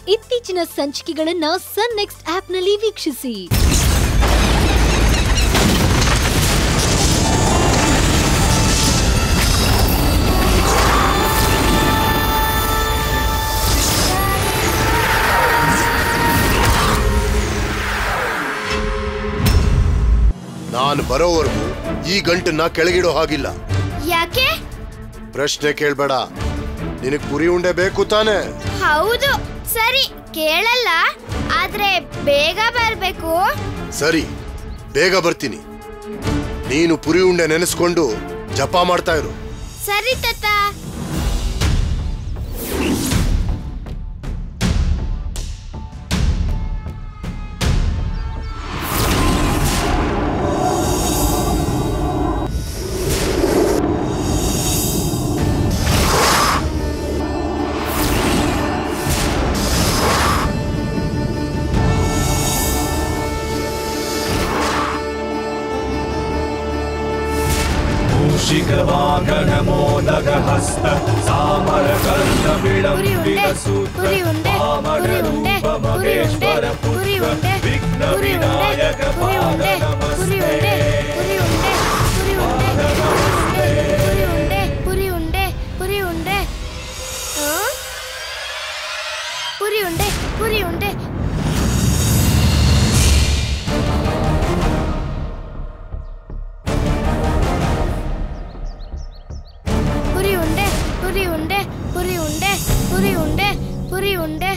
ಇತ್ತೀಚಿನ ಸಂಚಿಕೆಗಳನ್ನ ಸನ್ ನೆಕ್ಸ್ಟ್ ಆಪ್ನಲ್ಲಿ ವೀಕ್ಷಿಸಿ ನಾನು ಬರೋವರೆಗೂ ಈ ಗಂಟನ್ನ ಕೆಳಗಿಡೋ ಹಾಗಿಲ್ಲ ಯಾಕೆ ಪ್ರಶ್ನೆ ಕೇಳ್ಬೇಡ ನಿನಗ್ ಪುರಿ ಉಂಡೆ ಬೇಕು ತಾನೆ ಹೌದು ಸರಿ ಕೇಳಲ್ಲ ಆದ್ರೆ ಬೇಗ ಬರ್ಬೇಕು ಸರಿ ಬೇಗ ಬರ್ತೀನಿ ನೀನು ಪುರಿ ಉಂಡೆ ನೆನೆಸ್ಕೊಂಡು ಜಪ ಮಾಡ್ತಾ ಇರು ಸರಿ ತತ್ತ मूषिकवागणमोदकहस्त ಪುರಿ ಉಂಡೆ ಪುರಿ ಉಂಡೆ ಪುರಿ ಉಂಡೆ ಪುರಿ ಉಂಡೆ ಪುರಿ ಉಂಡೆ ಪುರಿ ಉಂಡೆ ಪುರಿ ಉಂಡೆ ಪುರಿ ಉಂಡೆ ಪುರಿ ಉಂಡೆ ಪುರಿ ಉಂಡೆ ಪುರಿ ಉಂಡೆ ಪುರಿ ಉಂಡೆ ಆ? ಪುರಿ ಉಂಡೆ ಪುರಿ ಉಂಡೆ ಪುರಿ ಉಂಡೆ ಪುರಿ ಉಂಡೆ ಪುರಿ ಉಂಡೆ ಪುರಿ ಉಂಡೆ ಪುರಿ ಉಂಡೆ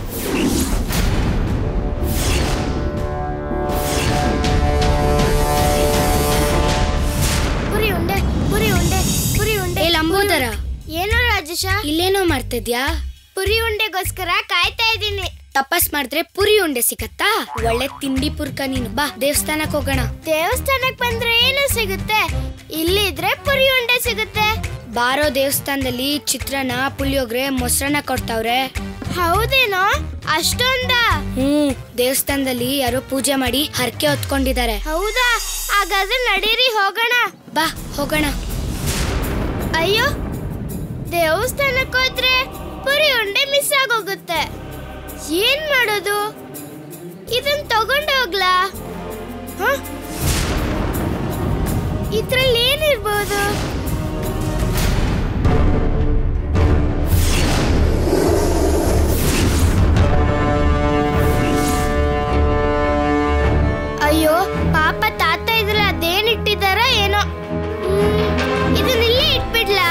ಪುರಿ ಉಂಡೆ ಪುರಿ ಉಂಡೆ ಪುರಿ ಉಂಡೆ ಏ ಲಂಬೋದರ ಏನೋ ರಾಜೇಶ ಇಲ್ಲೇನೋ ಮಾಡ್ತಿದ್ಯಾ ಪುರಿ ಉಂಡೆಗೋಸ್ಕರ ಕಾಯ್ತಾ ಇದ್ದೀನಿ ತಪಸ್ ಮಾಡಿದ್ರೆ ಪುರಿ ಉಂಡೆ ಸಿಗತ್ತಾ ಒಳ್ಳೆ ತಿಂಡಿ ಪುರ್ಕ ನೀನು ಬಾ ದೇವಸ್ಥಾನಕ್ ಹೋಗೋಣ ದೇವಸ್ಥಾನಕ್ ಬಂದ್ರೆ ಏನು ಸಿಗುತ್ತೆ ಇಲ್ಲಿದ್ರೆ ಪುರಿ ಉಂಡೆ ಸಿಗುತ್ತೆ ಬಾರೋ ದೇವಸ್ಥಾನದಲ್ಲಿ ಚಿತ್ರಾನ್ನ ಪುಳಿಯೋಗ್ರೆ ಮೊಸರನ್ನ ಕೊಡ್ತಾವ್ರೆ ಹೌದೇನೋ ಅಷ್ಟೊಂದ ಹ್ಮ್ ದೇವಸ್ಥಾನದಲ್ಲಿ ಯಾರೋ ಪೂಜೆ ಮಾಡಿ ಹರಕೆ ಹೊತ್ಕೊಂಡಿದ್ದಾರೆ ಹೌದಾ ಹಾಗಾದ್ರೆ ನಡೀರಿ ಹೋಗೋಣ ಬಾ ಹೋಗೋಣ ಅಯ್ಯೋ ದೇವಸ್ಥಾನಕ್ಕೆ ಹೋದ್ರೆ ಪುರಿ ಉಂಡೆ ಮಿಸ್ ಆಗೋಗುತ್ತೆ ಏನ್ ಮಾಡೋದು ಇದನ್ ತಗೊಂಡು ಹೋಗ್ಲಾ ಹ? ಇದ್ರಲ್ಲಿ ಏನಿರ್ಬೋದು ಅಯ್ಯೋ ಪಾಪ ತಾತ ಇದ್ರಲ್ಲಿ ಅದೇನ್ ಇಟ್ಟಿದಾರ ಏನೋ ಹ್ಮ್, ಇದನ್ನ ಇಲ್ಲೇ ಇಟ್ಬಿಡ್ಲಾ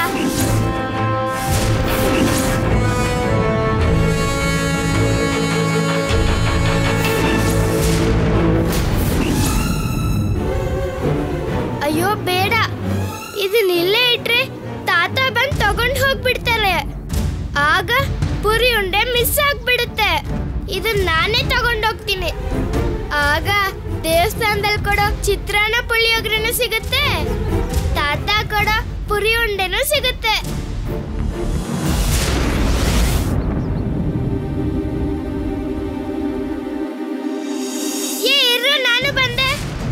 ಅಯ್ಯೋ ಬೇಡ ಇದನ್ನ ಇಲ್ಲೇ ಇಟ್ರೆ ತಾತ ಬಂದ್ ತಗೊಂಡ್ ಹೋಗ್ಬಿಡ್ತಾರೆ ಆಗ ಪುರಿ ಉಂಡೆ ಮಿಸ್ ಆಗ್ಬಿಡುತ್ತೆ ಇದನ್ನ ನಾನೇ ತಗೊಂಡೋಗ್ತೀನಿ ಆಗ ದೇವಸ್ಥಾನದಲ್ಲಿ ಕೊಡೋ ಚಿತ್ರಾನ್ನ ಪುಳಿಯೋಗ್ರೆನೂ ಸಿಗುತ್ತೆ ತಾತ ಕೊಡೋ ಪುರಿ ಉಂಡೆನೂ ಸಿಗುತ್ತೆ ಏ ಇರು ನಾನು ಬಂದೆ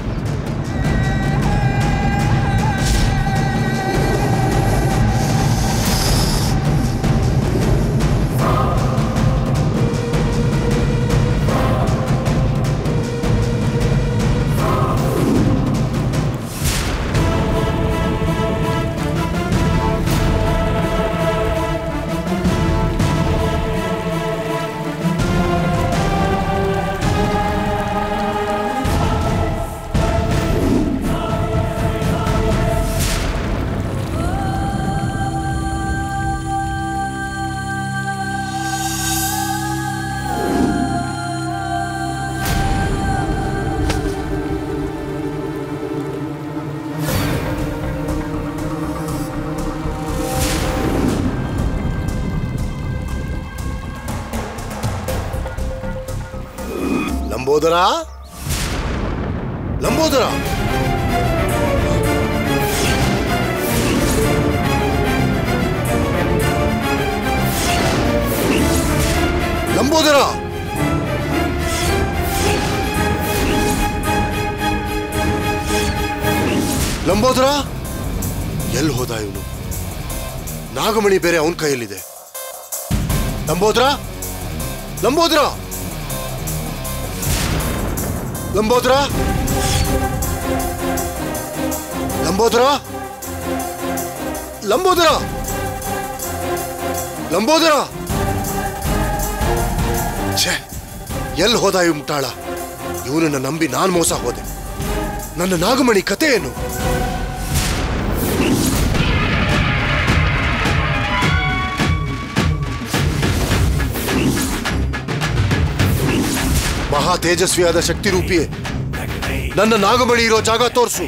ಲಂಬೋದರ ಲಂಬೋದರ ಲಂಬೋದರ ಲಂಬೋದರ ಎಲ್ಲಿ ಹೋದ ಇವನು ನಾಗಮಣಿ ಬೇರೆ ಅವನ ಕೈಯಲ್ಲಿದೆ ಲಂಬೋದರ ಲಂಬೋದ್ರ ಲಂಬೋದ್ರ ಲಂಬೋದ್ರ ಲಂಬೋದ್ರ ಲಂಬೋದ್ರ ಛೇ ಎಲ್ಲಿ ಹೋದ ಇವ್ ಮುಟ್ಟಾಳ ಇವನನ್ನ ನಂಬಿ ನಾನ್ ಮೋಸ ಹೋದೆ ನನ್ನ ನಾಗಮಣಿ ಕತೆ ಏನು ಮಹಾ ತೇಜಸ್ವಿಯಾದ ಶಕ್ತಿ ರೂಪಿಯೇ ನನ್ನ ನಾಗಮಣಿ ಇರೋ ಜಾಗ ತೋರಿಸು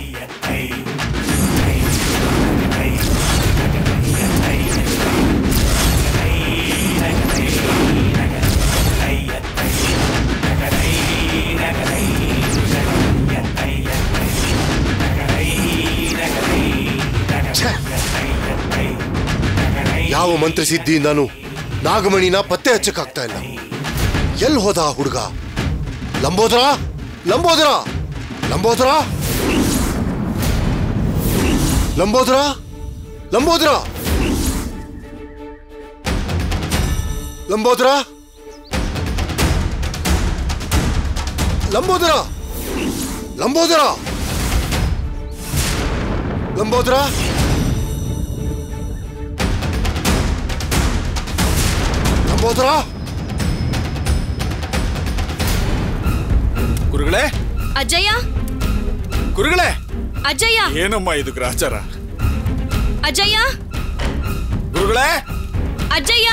ಛೆ! ಯಾವ ಮಂತ್ರ ಸಿದ್ಧಿಯಿಂದಾನು ನಾಗಮಣಿನ ಪತ್ತೆ ಹಚ್ಚಕ್ಕಾಗ್ತಾ ಇಲ್ಲ ಎಲ್ಲಿ ಹೋದ ಆ ಹುಡುಗ ಲಂಬೋದರ ಲಂಬೋದರ ಲಂಬೋದರ ಲಂಬೋದರ ಲಂಬೋದರ ಲಂಬೋದರ ಲಂಬೋದರ ಲಂಬೋದರ ಲಂಬೋದರ ಲಂಬೋದರ ಗುರುಗಳೇ ಅಜಯ್ಯ ಗುರುಗಳೇ ಅಜಯ್ಯ ಏನಮ್ಮ ಇದು ಗ್ರಹಚಾರ ಅಜಯ್ಯ ಗುರುಗಳೇ ಅಜಯ್ಯ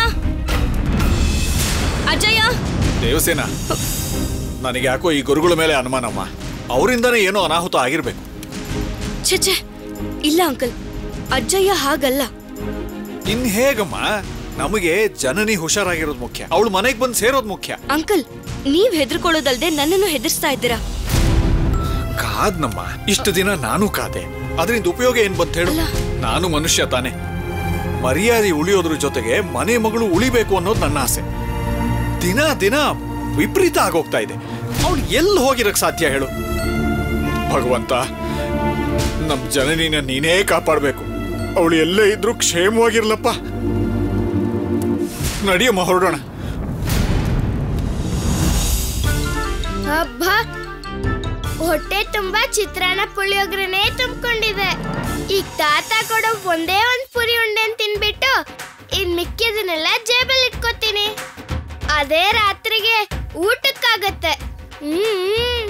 ಅಜಯ್ಯ ದೇವಸೇನ ನನಗೆ ಯಾಕೋ ಈ ಗುರುಗಳ ಮೇಲೆ ಅನುಮಾನಮ್ಮ ಅವರಿಂದನೇ ಏನೋ ಅನಾಹುತ ಆಗಿರ್ಬೇಕು ಛೆ ಛೆ ಇಲ್ಲ ಅಂಕಲ್ ಅಜ್ಜಯ್ಯ ಹಾಗಲ್ಲ ಇನ್ ಹೇಗಮ್ಮ ನಮಗೆ ಜನನಿ ಹುಷಾರಾಗಿರೋದು ಮುಖ್ಯ ಅವಳು ಮನೆಗೆ ಬಂದು ಸೇರೋದು ಮುಖ್ಯ ಅಂಕಲ್ ನೀವ್ ಹೆದರ್ಕೊಳ್ಳೋದಲ್ದೆ ನನ್ನನ್ನು ಹೆದರ್ಸ್ತಾ ಇದ್ದೀರಾ ಕಾದ್ನಮ್ಮ ಇಷ್ಟು ದಿನ ನಾನು ಕಾದೆ ಅದರಿಂದ ಉಪಯೋಗ ಏನ್ ಬಂತ ಹೇಳು ಅಲ್ಲ. ನಾನು ಮನುಷ್ಯ ತಾನೆ ಮರ್ಯಾದೆ ಉಳಿಯೋದ್ರ ಜೊತೆಗೆ ಮನೆ ಮಗಳು ಉಳಿಬೇಕು ಅನ್ನೋದು ನನ್ನ ಆಸೆ ದಿನ ದಿನ ವಿಪರೀತ ಆಗೋಗ್ತಾ ಇದೆ ಅವಳು ಎಲ್ಲಿ ಹೋಗಿರಕ್ ಸಾಧ್ಯ ಹೇಳು ಭಗವಂತ ನಮ್ ಜನನಿನ ನೀನೇ ಕಾಪಾಡ್ಬೇಕು ಅವಳು ಎಲ್ಲೇ ಇದ್ರೂ ಕ್ಷೇಮವಾಗಿರ್ಲಪ್ಪ ನಡಿಯಮ್ಮ ಹೊರಡೋಣ ಹಬ್ಬ ಹೊಟ್ಟೆ ತುಂಬಾ ಚಿತ್ರಾನ್ನ ಪುಳಿಯೋಗರೆನೇ ತುಂಬಿಕೊಂಡಿದೆ ಈಗ ತಾತ ಕೊಡೋ ಒಂದೇ ಒಂದ್ ಪುರಿ ಉಂಡೆ ತಿನ್ಬಿಟ್ಟು ಇನ್ ಮಿಕ್ಕಿದನ್ನೆಲ್ಲ ಜೇಬಲ್ಲಿ ಇಟ್ಕೋತೀನಿ ಅದೇ ರಾತ್ರಿಗೆ ಊಟಕ್ಕಾಗತ್ತೆ ಹ್ಮ್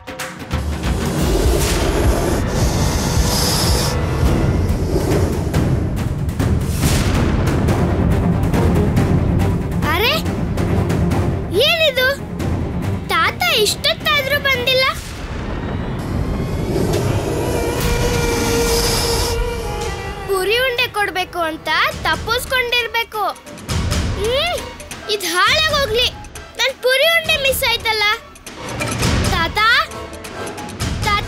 ಅರೆ ಏನಿದು ತಾತ ಇಷ್ಟೊತ್ತಾದ್ರೂ ಬಂದಿಲ್ಲ ಪುರಿ ಉಂಡೆ ಕೊಡ್ಬೇಕು ಅಂತ ತಪ್ಪಿಸ್ಕೊಂಡಿರ್ಬೇಕು ಹ್ಮ್ ಇದ್ ಹಾಳಾಗೋಗ್ಲಿ ನನ್ ಪುರಿ ಉಂಡೆ ಮಿಸ್ ಆಯ್ತಲ್ಲ ತಾತ ತಾತ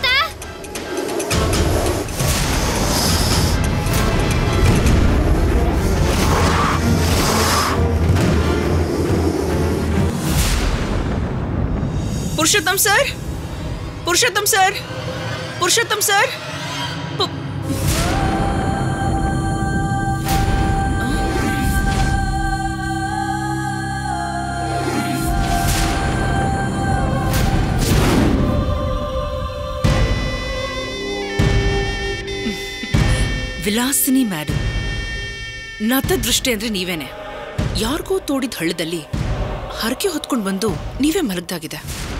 Purushottam sir Purushottam sir Purushottam sir पु- ವಿಲಾಸಿನಿ ಮೇಡಮ್ ನತದೃಷ್ಟಿ ಅಂದ್ರೆ ನೀವೇನೆ ಯಾರಿಗೋ ತೋಡಿದ ಹಳ್ಳದಲ್ಲಿ ಹರಕೆ ಹೊತ್ಕೊಂಡು ಬಂದು ನೀವೇ ಮಲಗ್ದಾಗಿದೆ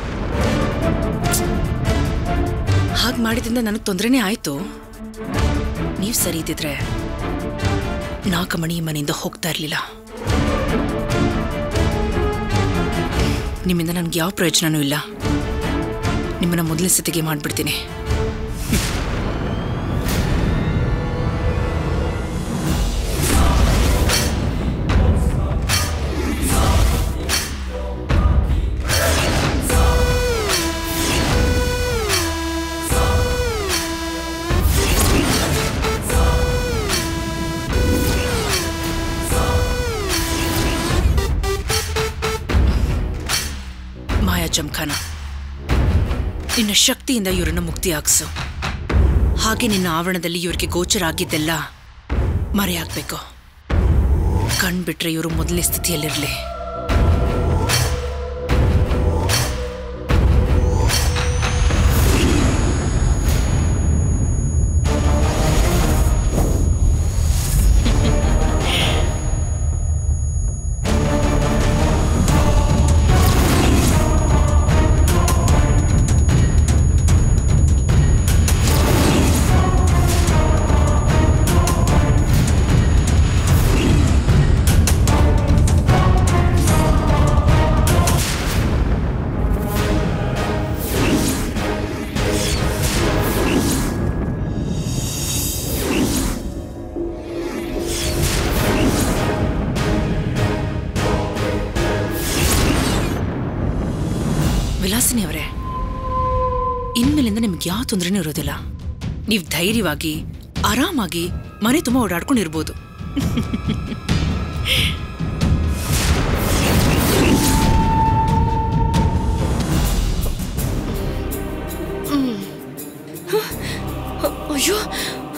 ಹಾಗೆ ಮಾಡಿದ್ರಿಂದ ನನಗೆ ತೊಂದರೆನೇ ಆಯ್ತು ನೀವು ಸರಿ ಇದ್ದಿದ್ರೆ ನಾಗಮಣಿ ಈ ಮನೆಯಿಂದ ಹೋಗ್ತಾ ಇರಲಿಲ್ಲ ನಿಮ್ಮಿಂದ ನನಗೆ ಯಾವ ಪ್ರಯೋಜನನೂ ಇಲ್ಲ ನಿಮ್ಮನ್ನ ಮೊದಲನೇ ಸ್ಥಿತಿಗೆ ಮಾಡಿಬಿಡ್ತೀನಿ ಮಾಯಾ ಜಮ್ಖಾನ ನಿನ್ನ ಶಕ್ತಿಯಿಂದ ಇವರನ್ನು ಮುಕ್ತಿಯಾಗಿಸು ಹಾಗೆ ನಿನ್ನ ಆವರಣದಲ್ಲಿ ಇವರಿಗೆ ಗೋಚರ ಆಗಿದ್ದೆಲ್ಲ ಮರೆಯಾಗಬೇಕು ಕಣ್ಬಿಟ್ರೆ ಇವರು ಮೊದಲನೇ ಸ್ಥಿತಿಯಲ್ಲಿರಲಿ ವಿಲಾಸಿನಿ ಅವರೇ ಇನ್ಮೇಲಿಂದ ನಿಮ್ಗೆ ಯಾವ ತೊಂದರೆನೂ ಇರೋದಿಲ್ಲ ನೀವು ಧೈರ್ಯವಾಗಿ ಆರಾಮಾಗಿ ಮನೆ ತುಂಬ ಓಡಾಡ್ಕೊಂಡಿರ್ಬೋದು ಅಯ್ಯೋ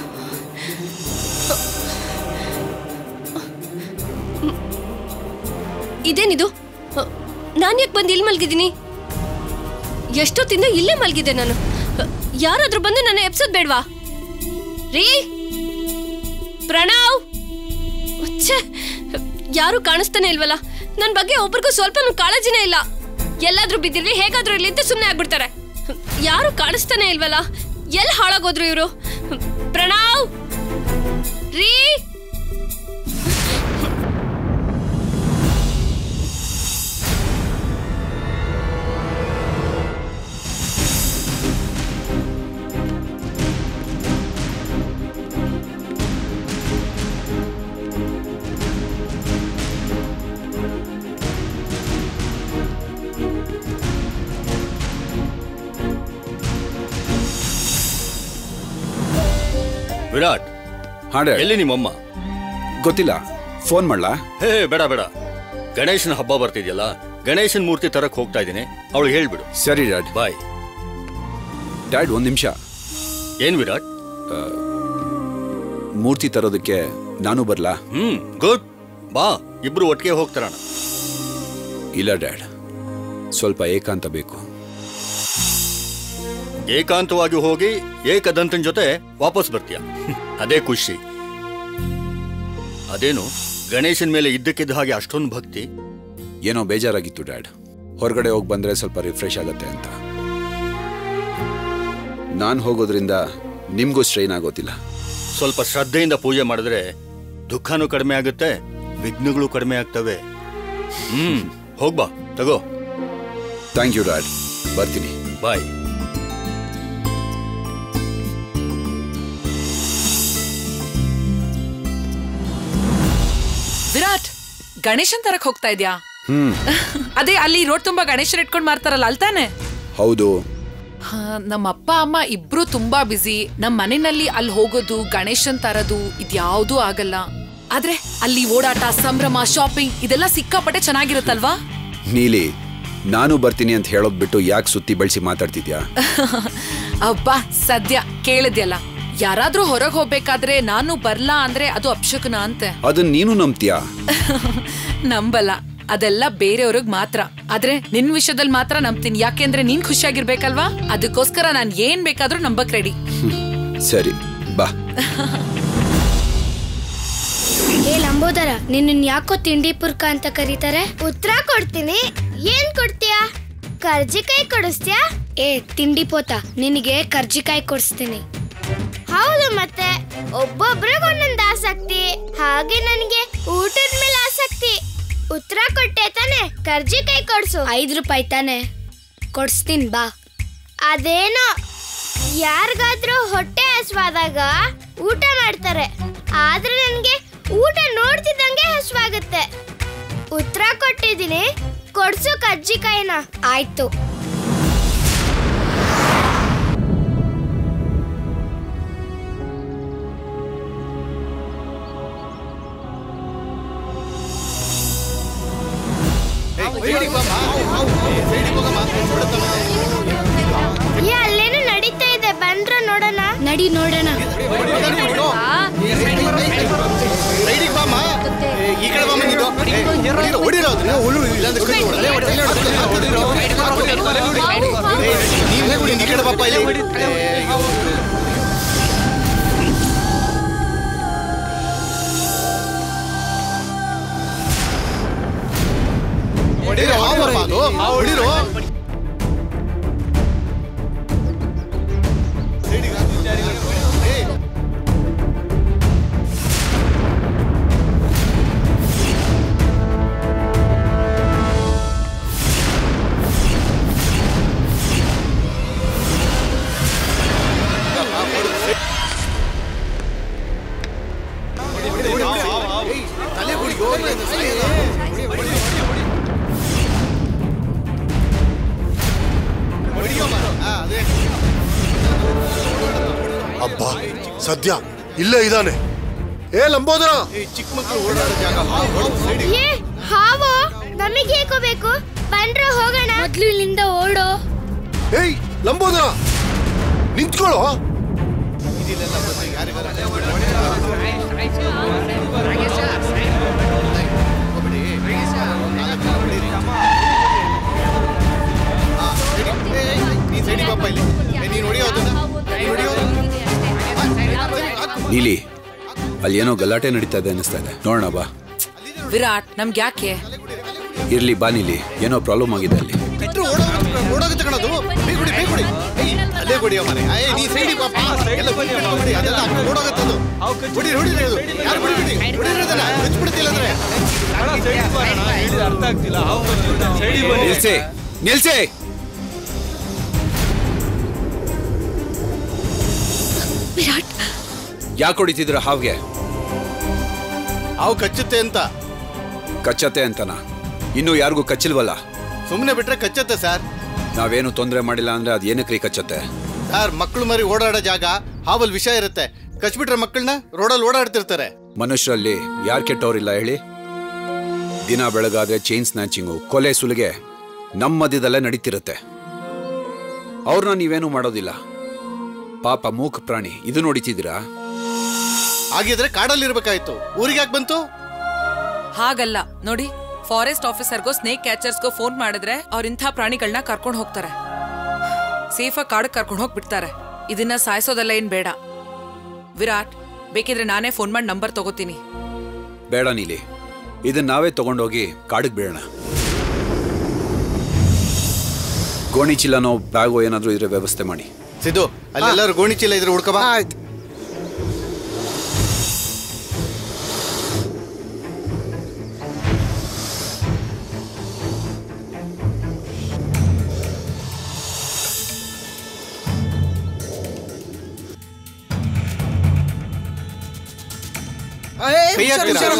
ಇದೇನಿದು ನಾನು ಯಾಕೆ ಬಂದು ಇಲ್ಲಿ ಮಲ್ಗಿದ್ದೀನಿ ಎಷ್ಟೊತ್ತಿಂದ ಇಲ್ಲೇ ಮಲ್ಗಿದ್ದೆ ನಾನು ಯಾರಾದ್ರೂ ಬಂದು ನನ್ನ ಎಪ್ಸೋದ್ ಬೇಡ್ವಾ ರೀ ಪ್ರಣವ್ ಛೆ, ಯಾರು ಕಾಣಿಸ್ತಾನೆ ಇಲ್ವಲ್ಲ ನನ್ನ ಬಗ್ಗೆ ಒಬ್ರಿಗೂ ಸ್ವಲ್ಪನೂ ಕಾಳಜಿನೇ ಇಲ್ಲ ಎಲ್ಲಾದ್ರೂ ಬಿದ್ದಿರ್ಲಿ ಹೇಗಾದ್ರೂ ಇರ್ಲಿ ಅಂತ ಸುಮ್ಮನೆ ಆಗ್ಬಿಡ್ತಾರೆ ಯಾರು ಕಾಣಿಸ್ತಾನೆ ಇಲ್ವಲ್ಲ ಎಲ್ಲಿ ಹಾಳಾಗೋದ್ರು ಇವರು ಪ್ರಣವ್ ರೀ ವಿರಾಟ್ ಹಾಡೆ ಎಲ್ಲಿ ನಿಮ್ಮಮ್ಮ ಗೊತ್ತಿಲ್ಲ ಫೋನ್ ಮಾಡ್ಲಾ ಹೇ ಬೇಡ ಬೇಡ ಗಣೇಶನ ಹಬ್ಬ ಬರ್ತಿದ್ಯಲ್ಲ ಗಣೇಶನ್ ಮೂರ್ತಿ ತರಕ್ ಹೋಗ್ತಾ ಇದ್ದೀನಿ ಅವಳು ಹೇಳ್ಬಿಡು ಸರಿ ಡ್ಯಾಡ್ ಬಾಯ್ ಡ್ಯಾಡ್ ಒಂದ್ ನಿಮಿಷ ಏನ್ ವಿರಾಟ್ ಮೂರ್ತಿ ತರೋದಕ್ಕೆ ನಾನು ಬರ್ಲಾ ಹ್ಮ್ ಗುಡ್ ಬಾ ಇಬ್ರು ಒಟ್ಟಿಗೆ ಹೋಗ್ತಾರಣ ಇಲ್ಲ ಡ್ಯಾಡ್ ಸ್ವಲ್ಪ ಏಕಾಂತ ಬೇಕು ಏಕಾಂತವಾಗಿ ಹೋಗಿ ಏಕದಂತನ್ ಜೊತೆ ವಾಪಸ್ ಬರ್ತೀಯ ಅದೇ ಖುಷಿ ಅದೇನು ಗಣೇಶನ್ ಮೇಲೆ ಇದ್ದಕ್ಕಿದ್ದ ಹಾಗೆ ಅಷ್ಟೊಂದು ಭಕ್ತಿ ಏನೋ ಬೇಜಾರಾಗಿತ್ತು ಡ್ಯಾಡ್ ಹೊರಗಡೆ ಹೋಗಿ ಬಂದ್ರೆ ಸ್ವಲ್ಪ ರಿಫ್ರೆಶ್ ಆಗತ್ತೆ ಅಂತ ನಾನು ಹೋಗೋದ್ರಿಂದ ನಿಮ್ಗೂ ಸ್ಟ್ರೈನ್ ಆಗೋದಿಲ್ಲ ಸ್ವಲ್ಪ ಶ್ರದ್ಧೆಯಿಂದ ಪೂಜೆ ಮಾಡಿದ್ರೆ ದುಃಖನೂ ಕಡಿಮೆ ಆಗುತ್ತೆ ವಿಘ್ನಗಳು ಕಡಿಮೆ ಆಗ್ತವೆ ಹ್ಮ್ ಹೋಗ್ಬಾ ತಗೋ ಥ್ಯಾಂಕ್ ಯು ಡ್ಯಾಡ್ ಬರ್ತೀನಿ ಬಾಯ್ ವಿರಾಟ್ ಗಣೇಶನ್ ತರಕ್ ಹೋಗ್ತಾ ಇದ್ಯಾ ಅದೇ ಅಲ್ಲಿ ರೋಡ್ ತುಂಬಾ ಗಣೇಶನ್ ಇಟ್ಕೊಂಡ್ ಮಾರ್ತಾರಲ್ಲ ಅಲ್ತಾನೆ ಹೌದು ನಮ್ಮ ಅಪ್ಪ ಅಮ್ಮ ಇಬ್ರು ತುಂಬಾ ಬಿಸಿ ನಮ್ ಮನೆಯಲ್ಲಿ ಅಲ್ಲಿ ಹೋಗೋದು ಗಣೇಶನ್ ತರದು ಇದ್ಯಾವುದೂ ಆಗಲ್ಲ ಆದ್ರೆ ಅಲ್ಲಿ ಓಡಾಟ ಸಂಭ್ರಮ ಶಾಪಿಂಗ್ ಇದೆಲ್ಲ ಸಿಕ್ಕಾಪಟ್ಟೆ ಚೆನ್ನಾಗಿರುತ್ತಲ್ವಾ ನೀಲಿ ನಾನು ಬರ್ತೀನಿ ಅಂತ ಹೇಳೋದ್ ಬಿಟ್ಟು ಯಾಕೆ ಸುತ್ತಿ ಬಳಸಿ ಮಾತಾಡ್ತಿದ್ಯಾ ಅಬ್ಬಾ ಸದ್ಯ ಕೇಳಿದ್ಯಲ್ಲ ಯಾರಾದ್ರೂ ಹೊರಗ್ ಹೋಗ್ಬೇಕಾದ್ರೆ ನಾನು ಬರ್ಲಾ ಅಂದ್ರೆ ಅದು ಅಪ್ಶಕನ ಅಂತೆ ಅದನ್ನ ನೀನು ನಂಬ್ತೀಯಾ ನಂಬಲ್ಲ ಅದೆಲ್ಲ ಬೇರೆಯವ್ರಿಗೆ ಮಾತ್ರ ಆದ್ರೆ ನಿನ್ ವಿಷಯದಲ್ಲಿ ಮಾತ್ರ ನಂಬ್ತೀನಿ ಯಾಕೆಂದ್ರೆ ನೀನ್ ಖುಷಿಯಾಗಿರ್ಬೇಕಲ್ವಾ ಅದಕ್ಕೋಸ್ಕರ ನಾನ್ ಏನ್ ಬೇಕಾದ್ರೂ ನಂಬಕ್ ರೆಡಿ ಸರಿ ಬಾ ಏ ಲಂಬೋದರ ನಿನ್ನ ಯಾಕೋ ತಿಂಡಿ ಪುರ್ಕ ಅಂತ ಕರೀತಾರೆ ಉತ್ತರ ಕೊಡ್ತೀನಿ ಏನ್ ಕೊಡ್ತೀಯಾ ಕರ್ಜಿಕಾಯಿ ಕೊಡಿಸ್ತೀಯಾ ಏ ತಿಂಡಿ ಪೋತ ನಿನಗೆ ಕರ್ಜಿಕಾಯಿ ಕೊಡಿಸ್ತೀನಿ ಹೌದು ಮತ್ತೆ ಒಬ್ಬೊಬ್ರಿಗೆ ಒಂದೊಂದು ಆಸಕ್ತಿ ಹಾಗೆ ನನಗೆ ಊಟದ ಮೇಲೆ ಆಸಕ್ತಿ ಉತ್ತರ ಕೊಟ್ಟೆ ತಾನೆ ಕರ್ಜಿಕಾಯಿ ಕೊಡ್ಸು ಐದು ರೂಪಾಯಿ ತಾನೆ ಕೊಡಿಸ್ತೀನಿ ಬಾ ಅದೇನೋ ಯಾರಿಗಾದ್ರೂ ಹೊಟ್ಟೆ ಹಸ್ವಾದಾಗ ಊಟ ಮಾಡ್ತಾರೆ ಆದ್ರೆ ನನಗೆ ಊಟ ನೋಡ್ತಿದ್ದಂಗೆ ಹಸ್ವಾಗುತ್ತೆ ಉತ್ತರ ಕೊಟ್ಟಿದ್ದೀನಿ ಕೊಡ್ಸು ಕಜ್ಜಿಕಾಯಿನ ಆಯ್ತು ಏ ಅಲ್ಲೇನು ನಡೀತಾ ಇದೆ ಬಂದ್ರ ನೋಡೋಣ ನಡಿ ನೋಡೋಣ ಅಬ್ಬಾ ಸದ್ಯ ಇಲ್ಲೇ ಇದ್ದಾನೆ ಏ ಲಂಬೋದರ ಚಿಕ್ಕ ಮಕ್ಕಳು ಓಡಾಡೋ ಜಾಗ ಏ ಹಾವು ನಮಗೆ ಹೇಗೋ ಬೇಕು ಬಂದ್ರೆ ಹೋಗೋಣ ಮೊದ್ಲು ಇಲ್ಲಿಂದ ಓಡೋ ಏಯ್ ಲಂಬೋದರ ನಿಂತ್ಕೊಳ್ಳೋ ನೀನ್ ಸೈಡಿ ಪಾಪ ಇಲ್ಲಿ ಏ, ನೀನ್ ಹೊಡಿಯೋದು ನೀನ್ ಹೊಡಿಯೋದು ನೀಲಿ ಅಲ್ಲಿ ಏನೋ ಗಲಾಟೆ ನಡೀತಾ ಇದೆ ಅನ್ನಿಸ್ತಾ ಇದೆ ನೋಡೋಣ ಬಾ ವಿರಾಟ್ ನಮ್ಗೆ ಯಾಕೆ ಇರ್ಲಿ ಬಾ ನೀಲಿ ಏನೋ ಪ್ರಾಬ್ಲಮ್ ಆಗಿದೆ ಅಲ್ಲಿ ಬಿಟ್ರು ಓಡೋಗುತ್ತೆ ಓಡೋಗುತ್ತೆ ಕಣದು ಬೇಗುಡಿ ಬೇಗುಡಿ ಅಲ್ಲೇ ಹೊಡಿಯೋ ಮನೆ ಏ ನೀ ಸೈಡಿ ಪಾಪ ಎಲ್ಲ ಬಿಟ್ಬಿಟ್ಟು ಹೊಡಿ ಅದೆಲ್ಲ ಹಂಗೆ ಓಡೋಗುತ್ತೆ ಅದು ಹೊಡಿ ಹೊಡಿರಿ ಅದು ಯಾರು ಬಿಡಿ ಬಿಡಿ ಹೊಡಿರಿ ಅದನ್ನ ಬಿಡ್ತಿಲ್ಲ ಅಂದ್ರೆ ನಿಲ್ಸಿ ನಿಲ್ಸಿ ವಿರಾಟ್ ಯಾಕೆ ಹೊಡಿತಿದ್ರ ಹಾವ್ಗೆ ಅವು ಕಚ್ಚುತ್ತೆ ಅಂತ ಕಚ್ಚತ್ತೆ ಅಂತನ ಇನ್ನೂ ಯಾರಿಗೂ ಕಚ್ಚಿಲ್ವಲ್ಲ ಸುಮ್ಮನೆ ಬಿಟ್ರೆ ಕಚ್ಚುತ್ತೆ ಸರ್ ನಾವೇನು ತೊಂದರೆ ಮಾಡಿಲ್ಲ ಅಂದ್ರೆ ಅದು ಏನಕ್ರಿ ಕಚ್ಚತ್ತೆ ಸರ್ ಮಕ್ಕಳು ಮರಿ ಓಡಾಡೋ ಜಾಗ ಹಾವಲ್ ವಿಷ ಇರುತ್ತೆ ಕಚ್ಬಿಟ್ರೆ ಮಕ್ಕಳನ್ನ ರೋಡಲ್ಲಿ ಓಡಾಡ್ತಿರ್ತಾರೆ ಮನುಷ್ಯರಲ್ಲಿ ಯಾರು ಕೆಟ್ಟವರಿಲ್ಲ ಹೇಳಿ ದಿನ ಬೆಳಗಾದ್ರೆ ಚೈನ್ ಸ್ನ್ಯಾಚಿಂಗು ಕೊಲೆ ಸುಲಿಗೆ ನಮ್ಮ ಮಧ್ಯದಲ್ಲೇ ನಡೀತಿರುತ್ತೆ ಅವ್ರನ್ನ ನೀವೇನು ಮಾಡೋದಿಲ್ಲ ಪಾಪ ಮೂಕ ಪ್ರಾಣಿ ಇದು ನೋಡಿತಿದ್ದೀರಾ ಹಾಗಿದ್ರೆ ಕಾಡಲ್ಲಿ ಇರ್ಬೇಕಾಯ್ತು ಊರಿಗೆ ಯಾಕೆ ಬಂತು ಹಾಗಲ್ಲ ನೋಡಿ ಫಾರೆಸ್ಟ್ ಆಫೀಸರ್ಗೋ ಸ್ನೇಕ್ ಕ್ಯಾಚರ್ಸ್ಗೋ ಫೋನ್ ಮಾಡಿದ್ರೆ ಅವ್ರ ಇಂಥ ಪ್ರಾಣಿಗಳನ್ನ ಕರ್ಕೊಂಡು ಹೋಗ್ತಾರೆ ಸೇಫಾಗಿ ಕಾಡಕ್ಕೆ ಕರ್ಕೊಂಡು ಹೋಗ್ಬಿಡ್ತಾರೆ ಇದನ್ನ ಸಾಯಿಸೋದಲ್ಲ ಏನ್ ಬೇಡ ವಿರಾಟ್ ಬೇಕಿದ್ರೆ ನಾನೇ ಫೋನ್ ಮಾಡಿ ನಂಬರ್ ತಗೋತೀನಿ ಬೇಡ ನೀಲಿ ಇದನ್ನ ನಾವೇ ತಗೊಂಡೋಗಿ ಕಾಡಿಗೆ ಬೀಳೋಣ ಗೋಣಿ ಚೀಲನೋ ಬ್ಯಾಗೋ ಏನಾದರೂ ಇದ್ರೆ ವ್ಯವಸ್ಥೆ ಮಾಡಿ ಸಿದ್ದು ಅಲ್ಲೆಲ್ಲರೂ ಗೋಣಿ ಚೀಲ ಇದ್ರೆ ಹುಡ್ಕಬಾ ಕೈ ಹಾಕ್ತೀರಾ?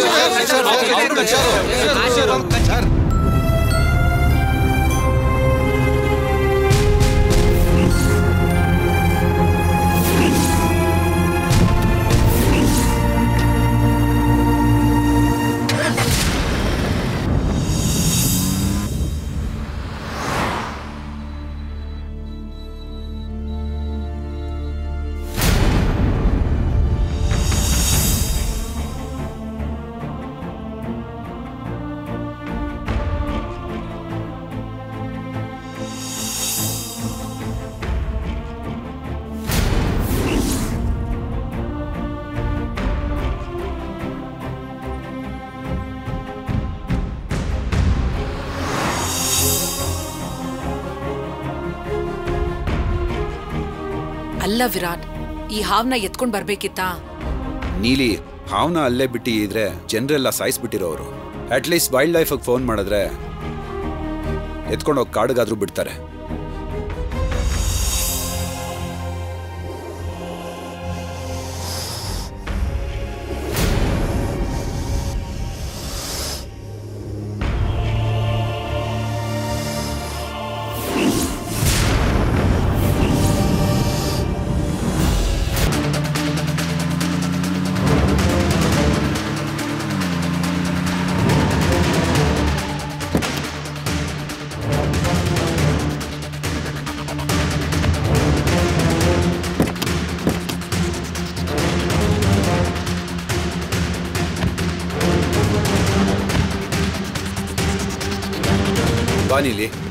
ಅಲ್ಲ ವಿರಾಟ್ ಈ ಹಾವ್ನ ಎತ್ಕೊಂಡ್ ಬರ್ಬೇಕಿತ್ತಾ ನೀಲಿ ಹಾವ್ನ ಅಲ್ಲೇ ಬಿಟ್ಟು ಇದ್ರೆ ಜನರೆಲ್ಲ ಸಾಯಿಸ್ಬಿಟ್ಟಿರೋರು ಅಟ್ಲೀಸ್ಟ್ ವೈಲ್ಡ್ ಲೈಫಿಗೆ ಫೋನ್ ಮಾಡಿದ್ರೆ ಎತ್ಕೊಂಡೋಗಿ ಕಾಡಿಗಾದ್ರೂ ಬಿಡ್ತಾರೆ ಬಾ ನೀಲಿ